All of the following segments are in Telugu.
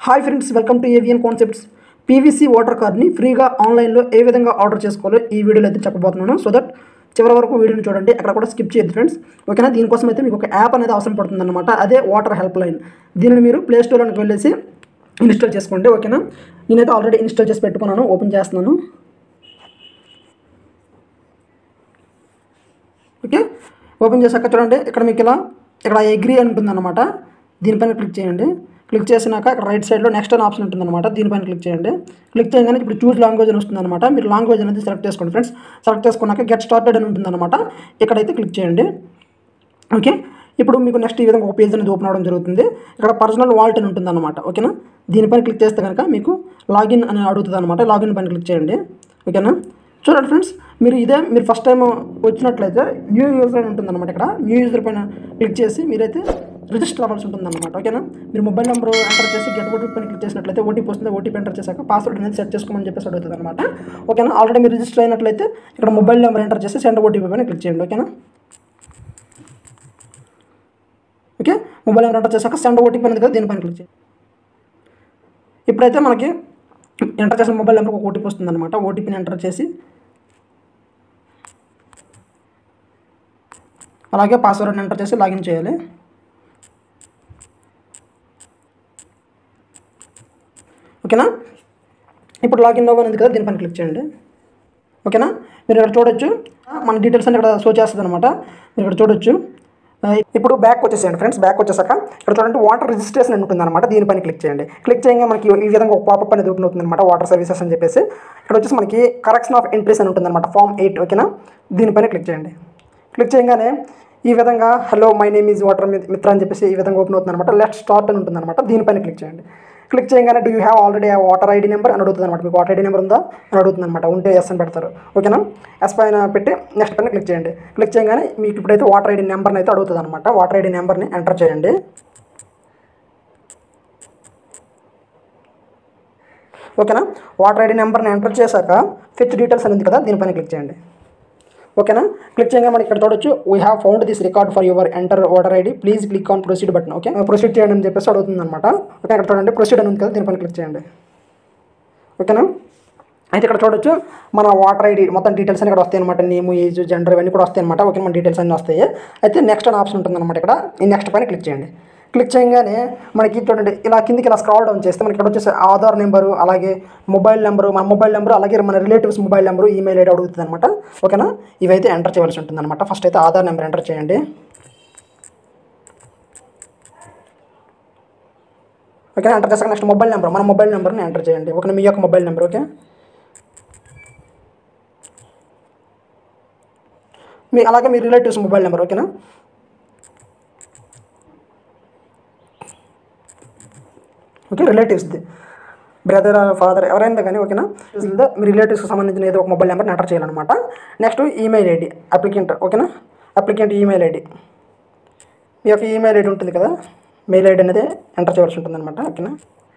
hi friends welcome to Avian Concepts PVC voter కార్డ్ని ఫ్రీగా ఆన్లైన్లో ఏ విధంగా ఆర్డర్ చేసుకోవాలో ఈ వీడియోలో అయితే చెప్పబోతున్నాను సో దట్ చివరి వరకు వీడియోని చూడండి అక్కడ కూడా స్కిప్ చేయొద్దు ఫ్రెండ్స్ ఓకేనా దీనికోసం అయితే మీకు ఒక యాప్ అనేది అవసరం పడుతుంది అనమాట అదే వాటర్ హెల్ప్ లైన్ దీనిని మీరు ప్లే స్టోర్లోకి వెళ్ళేసి ఇన్స్టాల్ చేసుకోండి ఓకేనా నేనైతే ఆల్రెడీ ఇన్స్టాల్ చేసి పెట్టుకున్నాను ఓపెన్ చేస్తున్నాను ఓకే ఓపెన్ చేశాక చూడండి ఇక్కడ మీకు ఇలా ఇక్కడ ఎగ్రీ అని ఉంటుందన్నమాట దీనిపైన క్లిక్ చేయండి క్లిక్ చేసినాక ఇక్కడ రైట్ సైడ్లో నెక్స్ట్ అని ఆప్షన్ ఉంటుందన్నమాట దీనిపైన క్లిక్ చేయండి క్లిక్ చేయగానే ఇప్పుడు చూజ్ లాంగ్వేజ్ అని వస్తుందన్నమాట మీరు లాంగ్వేజ్ అనేది సెలెక్ట్ చేసుకోండి ఫ్రెండ్స్ సెలెక్ట్ చేసుకున్నాక గెట్ స్టార్టెడ్ అని ఉంటుందన్నమాట ఇక్కడైతే క్లిక్ చేయండి ఓకే ఇప్పుడు మీకు నెక్స్ట్ ఈ విధంగా ఒక పేజ్ అనేది ఓపెన్ అవ్వడం జరుగుతుంది ఇక్కడ పర్సనల్ వాల్ట్ అని ఉంటుంది అనమాట ఓకేనా దీనిపైన క్లిక్ చేస్తే కనుక మీకు లాగిన్ అని అడుగుతుంది అనమాట లాగిన్ పైన క్లిక్ చేయండి ఓకేనా చూడండి ఫ్రెండ్స్ మీరు ఇదే మీరు ఫస్ట్ టైం వచ్చినట్లయితే న్యూ యూజర్ అని ఉంటుంది అనమాట ఇక్కడ న్యూ యూజర్ పైన క్లిక్ చేసి మీరైతే రిజిస్టర్ అవ్వాల్సి ఉంటుంది అనమాట ఓకేనా మీరు మొబైల్ నెంబర్ ఎంటర్ చేసి గెట్ ఓటీపీ పైన క్లిక్ చేసినట్లయితే ఓటీపీ వస్తుంది ఓటీపీ ఎంటర్ చేశాక పాస్వర్డ్ అనేది సెట్ చేసుకోమని చెప్పేసి అడుగుతుంది అనమాట ఓకేనా ఆల్రెడీ మీరు రిజిస్టర్ అయినట్లయితే ఇక్కడ మొబైల్ నెంబర్ ఎంటర్ చేసి సెండ్ ఓటీపీ పైన క్లిక్ చేయండి ఓకేనా ఓకే మొబైల్ నెంబర్ ఎంటర్ చేశాక సెండ్ ఓటీపీ అనేది కదా దీనిపైన క్లిక్ చేయండి ఇప్పుడైతే మనకి ఎంటర్ చేసిన మొబైల్ నెంబర్కి ఒక ఓటీపీ వస్తుంది అనమాట ఓటీపీని ఎంటర్ చేసి అలాగే పాస్వర్డ్ని ఎంటర్ చేసి లాగిన్ చేయాలి ఓకేనా ఇప్పుడు లాగిన్ అవ్వ ఉంది కదా దీనిపైన క్లిక్ చేయండి ఓకేనా మీరు ఇక్కడ చూడొచ్చు మన డీటెయిల్స్ అన్ని ఇక్కడ షో చేస్తుంది అనమాట మీరు ఇక్కడ చూడొచ్చు ఆ, ఇప్పుడు బ్యాక్ వచ్చేసేయండి ఫ్రెండ్స్ బ్యాక్ వచ్చేసాక ఇక్కడ చూడండి వాటర్ రిజిస్ట్రేషన్ అని ఉంటుంది అనమాట దీనిపైన క్లిక్ చేయండి క్లిక్ చేయగా మనకి ఈ విధంగా ఒక పాపప్ అనేది ఓపెన్ అవుతుంది అనమాట వాటర్ సర్వీసెస్ అని చెప్పేసి ఇక్కడ వచ్చేసి మనకి కరెక్షన్ ఆఫ్ ఎంట్రీస్ అని ఉంటుంది అనమాట ఫామ్ ఎయిట్ ఓకేనా దీనిపైన క్లిక్ చేయండి క్లిక్ చేయగానే ఈ విధంగా hello my name is voter Mitra అని చెప్పేసి ఈ విధంగా ఓపెన్ అవుతుంది అనమాట లెఫ్ట్ స్టార్ట్ అని ఉంటుంది అనమాట దీనిపైన క్లిక్ చేయండి క్లిక్ చేయగానే do you have already voter ID number అని అడుగుతుంది అనమాట మీకు వాటర్ ఐడి నెంబర్ ఉందా అని అడుగుతుంది అనమాట ఉంటే ఎస్ అని పెడతారు ఓకేనా ఎస్ పైన పెట్టి నెక్స్ట్ పైన క్లిక్ చేయండి క్లిక్ చేయగానే మీకు ఇప్పుడైతే వాటర్ ఐడి నెంబర్ని అయితే అడుగుతుంది అనమాట వాటర్ ఐడి నెంబర్ని ఎంటర్ చేయండి ఓకేనా వాటర్ ఐడి నెంబర్ని ఎంటర్ చేశాక ఫిచ్ డీటెయిల్స్ అని ఉంది కదా దీనిపైన క్లిక్ చేయండి ఓకేనా క్లిక్ చేయగా మనకి ఇక్కడ చూడొచ్చు we have found this record for your enter voter ID please click on proceed button okay proceed చేయండి అని చెప్పేసి అడుగుతుంది అనమాట ఓకే ఇక్కడ చూడండి ప్రొసీడ్ అని ఉంది కదా దీనిపైన క్లిక్ చేయండి ఓకేనా అయితే ఇక్కడ చూడొచ్చు మన వాటర్ ఐడి మొత్తం డీటెయిల్స్ అని ఇక్కడ వస్తాయి అనమాట నేమ్ ఏజ్ జెండర్ ఇవన్నీ కూడా వస్తాయి అనమాట ఓకే మన డీటెయిల్స్ అన్నీ వస్తాయి అయితే నెక్స్ట్ అని ఆప్షన్ ఉంటుంది అనమాట ఇక్కడ ఈ నెక్స్ట్ పైన క్లిక్ చేయండి క్లిక్ చేయగానే మనకి చూడండి ఇలా కిందికి ఇలా స్క్రాల్ డౌన్ చేస్తే మనకి ఇక్కడ వచ్చేసి ఆధార్ నెంబరు అలాగే మొబైల్ నెంబరు మన మొబైల్ నెంబరు అలాగే మన relatives mobile number email ID అడుగుతుంది అనమాట ఓకేనా ఇవైతే ఎంటర్ చేయవలసి ఉంటుంది అనమాట ఫస్ట్ అయితే ఆధార్ నెంబర్ ఎంటర్ చేయండి ఓకే ఎంటర్ చేసాక నెక్స్ట్ మొబైల్ నెంబర్ మన మొబైల్ నెంబర్ని ఎంటర్ చేయండి ఓకే మీ యొక్క మొబైల్ నెంబర్ ఓకే మీ అలాగే మీ రిలేటివ్స్ మొబైల్ నెంబర్ ఓకేనా ఓకే రిలేటివ్స్ది బ్రదర్ ఫాదర్ ఎవరైనా కానీ ఓకేనా మీ రిలేటివ్స్కి సంబంధించిన ఏదో ఒక మొబైల్ నెంబర్ని ఎంటర్ చేయాలన్నమాట నెక్స్ట్ ఈమెయిల్ ఐడి అప్లికెంట్ ఓకేనా అప్లికెంట్ ఈమెయిల్ ఐడి మీ యొక్క ఈమెయిల్ ఐడి ఉంటుంది కదా మెయిల్ ఐడి అనేది ఎంటర్ చేయవలసి ఉంటుంది అనమాట ఓకేనా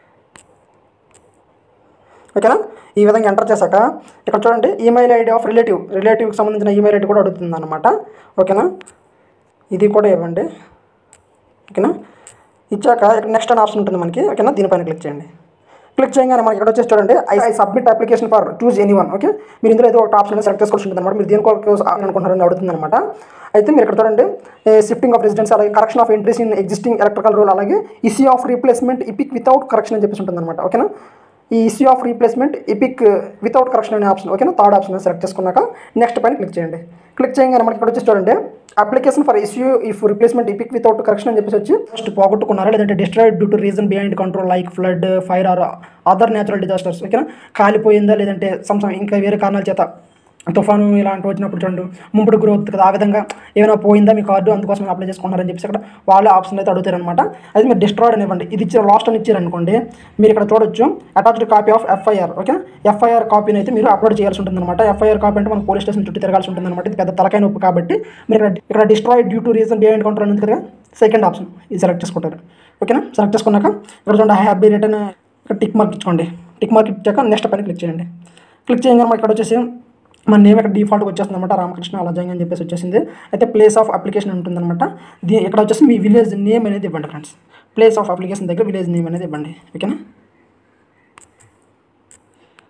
ఓకేనా ఈ విధంగా ఎంటర్ చేశాక ఇక్కడ చూడండి ఈమెయిల్ ఐడి ఆఫ్ రిలేటివ్ రిలేటివ్కి సంబంధించిన ఈమెయిల్ ఐడి కూడా అడుగుతుంది అనమాట ఓకేనా ఇది కూడా ఇవ్వండి ఓకేనా ఇచ్చాక ఇక్కడ నెక్స్ట్ అని ఆప్షన్ ఉంటుంది మనకి ఓకేనా దీనిపైన క్లిక్ చేయండి క్లిక్ చేయగానే మనకి ఇక్కడ వచ్చేసి చూడండి I I submit application for choose any one okay మీరు ఇందులో ఏదో ఒక ఆప్షన్ సెలెక్ట్ చేసుకోవాల్సి ఉంటుంది అనమాట మీరు దేని కొరకు అనుకుంటున్నారని అడుగుతుంది అనమాట అయితే మీరు ఇక్కడ చూడండి షిఫ్టింగ్ ఆఫ్ రెసిడెన్స్ అలాగే correction of entries in existing electrical roll అలాగే issue of replacement EPIC without correction అని చెప్పేసి ఉంటుంది అనమాట ఓకేనా ఈ issue of replacement EPIC without correction అనే ఆప్షన్ ఓకేనా థర్డ్ ఆప్షన్ సెలెక్ట్ చేసుకున్నాక నెక్స్ట్ పైన క్లిక్ చేయండి క్లిక్ చేయగానే మనకి ఇక్కడ వచ్చేసి చూడండి application for issue if replacement EPIC without correction అని చెప్పేసి వచ్చి ఫస్ట్ పోగొట్టుకున్నారా లేదంటే destroyed due to reason behind control like flood fire or other natural disasters ఓకేనా కాలిపోయిందా లేదంటే సంసం ఇంకా వేరే కారణాల చేత తుఫాను ఇలాంటి వచ్చినప్పుడు చూడండి ముంపుడు గ్రోత్ కదా ఆ విధంగా ఏమైనా పోయిందా మీ కార్డు అందుకోసం అప్లై చేసుకున్నారని చెప్పేసి ఇక్కడ వాళ్ళే ఆప్షన్ అయితే అడుగుతారు అనమాట అది మీరు డిస్ట్రాయిడ్ అని ఇవ్వండి ఇది ఇచ్చారు లాస్ట్ అని ఇచ్చారనుకోండి మీరు ఇక్కడ చూడొచ్చు attached copy of FIR okay FIR కాపీని అయితే మీరు అప్లోడ్ చేయాల్సి ఉంటుంది అనమాట ఎఫ్ఐఆర్ కాపీ అంటే మనం పోలీస్ స్టేషన్ చుట్టూ తిరగాల్సి ఉంటుంది అనమాట ఇది పెద్ద తలకాయ నొప్పి కాబట్టి మీరు ఇక్కడ ఇక్కడ destroyed due to reason behind control ఉంది కదా సెకండ్ ఆప్షన్ ఇది సెలెక్ట్ చేసుకుంటారు ఓకేనా సెలెక్ట్ చేసుకున్నాక ఇక్కడ చూడండి హ్యాపీ రిటర్న్ ఇక్కడ టిక్ మార్క్ ఇచ్చుకోండి టిక్ మార్క్ ఇచ్చాక నెక్స్ట్ పైన క్లిక్ చేయండి క్లిక్ చేయగానే మనకి ఇక్కడ వచ్చేసి మన నేమ్ ఇక్కడ డిఫాల్ట్గా వచ్చేస్తుంది అనమాట రామకృష్ణ అలజంగ్ అని చెప్పేసి వచ్చేసింది అయితే ప్లేస్ ఆఫ్ అప్లికేషన్ ఉంటుందన్నమాట దీ ఇక్కడ వచ్చేసి మీ విలేజ్ నేమ్ అనేది ఇవ్వండి ఫ్రెండ్స్ ప్లేస్ ఆఫ్ అప్లికేషన్ దగ్గర విలేజ్ నేమ్ అనేది ఇవ్వండి ఓకేనా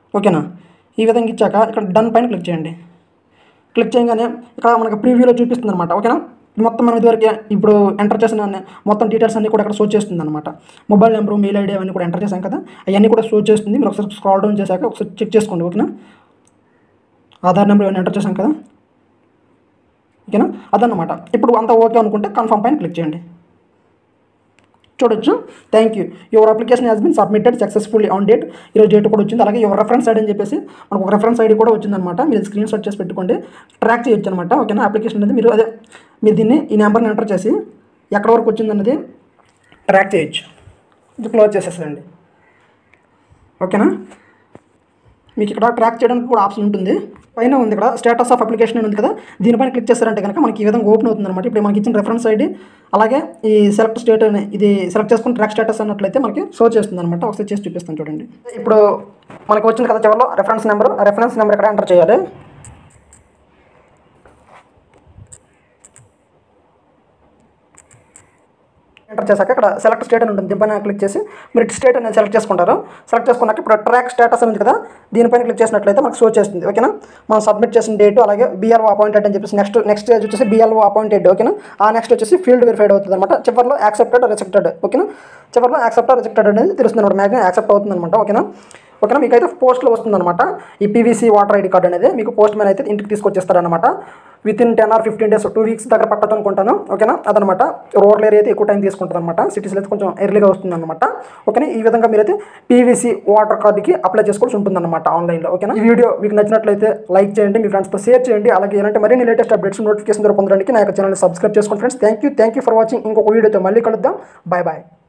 ఓకేనా ఈ విధంగా ఇచ్చాక ఇక్కడ డన్ పైన క్లిక్ చేయండి క్లిక్ చేయగానే ఇక్కడ మనకి ప్రీవ్యూలో చూపిస్తుంది అనమాట ఓకేనా మొత్తం మనం ఇదివరకు ఇప్పుడు ఎంటర్ చేసిన అన్ని- మొత్తం డీటెయిల్స్ అన్నీ కూడా ఇక్కడ షో చేస్తుంది అనమాట మొబైల్ నెంబర్ మెయిల్ ఐడి అవన్నీ కూడా ఎంటర్ చేశాం కదా అవన్నీ కూడా షో చేస్తుంది మీరు ఒకసారి స్క్రాల్ డౌన్ చేశాక ఒకసారి చెక్ చేసుకోండి ఓకేనా ఆధార్ నెంబర్ ఇవన్నీ ఎంటర్ చేశాం కదా ఓకేనా అదన్నమాట ఇప్పుడు అంతా ఓకే అనుకుంటే కన్ఫర్మ్ పైన క్లిక్ చేయండి చూడొచ్చు thank you your application has bin submitted successfully on date ఈరోజు డేట్ కూడా వచ్చింది అలాగే యువర్ రెఫరెన్స్ ఐడి అని చెప్పేసి మనకు ఒక రెఫరెన్స్ ఐడి కూడా వచ్చిందనమాట మీరు స్క్రీన్ షాట్ చేసి పెట్టుకోండి ట్రాక్ చేయొచ్చు అనమాట ఓకేనా అప్లికేషన్ అనేది మీరు అదే మీరు దీన్ని ఈ నెంబర్ని ఎంటర్ చేసి ఎక్కడ వరకు వచ్చిందన్నది ట్రాక్ చేయొచ్చు ఇది క్లోజ్ చేసేసండి ఓకేనా మీకు ఇక్కడ ట్రాక్ చేయడానికి కూడా ఆప్షన్ ఉంటుంది పైన ఉంది ఇక్కడ స్టేటస్ ఆఫ్ అప్లికేషన్ అని ఉంది కదా దీనిపైన క్లిక్ చేస్తారంటే కనుక మనకి ఈ విధంగా ఓపెన్ అవుతుంది అనమాట ఇప్పుడు మనకి ఇచ్చిన రెఫరెన్స్ ఐడి అలాగే ఈ సెలెక్ట్ స్టేట్ అని ఇది సెలెక్ట్ చేసుకుని ట్రాక్ స్టేటస్ అన్నట్లయితే మనకి షో చేస్తుంది అనమాట ఒకసారి చేసి చూపిస్తాను చూడండి ఇప్పుడు మనకి వచ్చింది కదా చివరిలో రెఫరెన్స్ నెంబర్ ఆ రెఫరెన్స్ నెంబర్ ఇక్కడ ఎంటర్ చేయాలి ఎంటర్ చేశాక ఇక్కడ సెలెక్ట్ స్టేట్ అని ఉంటుంది దీనిపైన క్లిక్ చేసి మీరు స్టేట్ అనేది సెలెక్ట్ చేసుకుంటారు సెలెక్ట్ చేసుకున్నాక ఇప్పుడు ట్రాక్ స్టేటస్ ఉంది కదా దీనిపైన క్లిక్ చేసినట్లయితే మనకు షో చేస్తుంది ఓకేనా మనం సబ్మిట్ చేసిన డేట్ అలాగే బీఆర్ఓ అపాయింటెడ్ అని చెప్పేసి నెక్స్ట్ నెక్స్ట్ స్టేజ్ వచ్చేసి బీఆర్ఓ అపాయింటెడ్ ఓకేనా ఆ నెక్స్ట్ వచ్చేసి ఫీల్డ్ వెరిఫైడ్ అవుతుంది అనమాట చివరిలో యాక్సెప్టెడ్ రిజెక్టెడ్ ఓకేనా చివరిలో యాక్సెప్ట్ రిజెక్టెడ్ అనేది తెలుస్తుంది అనమాట మ్యాక్సిమం యాక్సెప్ట్ అవుతుంది అనమాట ఓకేనా ఓకేనా మీకు అయితే పోస్ట్లో వస్తుందన్నమాట ఈ పీవీసీ వాటర్ ఐడి కార్డ్ అనేది మీకు పోస్ట్ మ్యాన్ అయితే ఇంటికి తీసుకొచ్చేస్తారనమాట within ten or fifteen days two weeks దగ్గర పట్టదు అనుకుంటాను ఓకేనా అదనమాట రూరల్ ఏరియా అయితే ఎక్కువ టైం తీసుకుంటుంది అనమాట సిటీస్లో అయితే కొంచెం ఎర్లీగా వస్తుంది అనమాట ఓకేనా ఈ విధంగా మీరైతే పీవీసీ వాటర్ కార్డుకి అప్లై చేసుకోవాల్సి ఉంటుందన్నమాట ఆన్లైన్లో ఓకేనా ఈ వీడియో మీకు నచ్చినట్లయితే లైక్ చేయండి మీ ఫ్రెండ్స్తో షేర్ చేయండి అలాగే ఇలాంటి మరిన్ని లేటెస్ట్ అప్డేట్స్ నోటిఫికేషన్ ద్వారా పొందడానికి నా యొక్క ఛానల్ సబ్స్క్రైబ్ చేసుకోండి friends thank you thank you for watching ఇంకొక వీడియోతో మళ్ళీ కలుద్దాం బాయ్ బాయ్